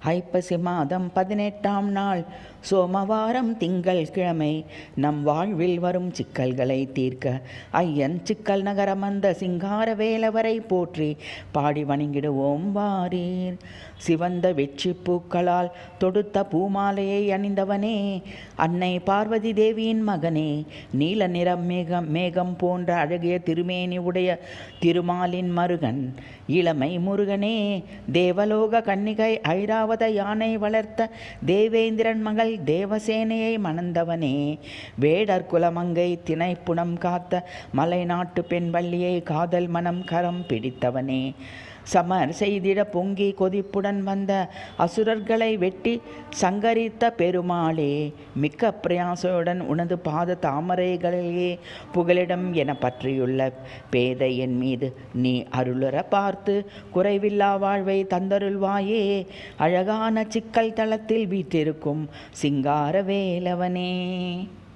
ஐப்பசி மாதம் பதினெட்டாம் நாள் சோமவாரம் திங்கள் கிழமை நம் வாழ்வில் வரும் சிக்கல்களை தீர்க்க ஐயன் சிக்கல் நகரம் அந்த சிங்கார வேலவரை போற்றி பாடி வணங்கிடுவோம் வாரீர் சிவந்த வெற்றி பூக்களால் தொடுத்த பூமாலையை அணிந்தவனே அன்னை பார்வதி தேவியின் மகனே நீல நிறம் மேகம் மேகம் போன்ற அழகிய திருமேனி உடைய திருமாலின் மருகன் இளமை முருகனே தேவலோக கன்னிகை ஐராவத யானை வளர்த்த தேவேந்திரன் மகள் தேவசேனையை மணந்தவனே வேடர் குலமங்கை திணைப்புணம் காத்த மலைநாட்டு பெண் வள்ளியை காதல் மனம் கரம் பிடித்தவனே சமர் செய்திட பொங்கி கொதிப்புடன் வந்த அசுரர்களை வெட்டி சங்கரித்த பெருமாளே மிக்க பிரயாசையுடன் உனது பாத தாமரைகளிலே புகலிடம் என பற்றியுள்ள பேதை என் மீது நீ அருளுற பார்த்து குறைவில்லா வாழ்வை தந்தருள்வாயே அழகான சிக்கல் தளத்தில் வீற்றிருக்கும் சிங்கார வேலவனே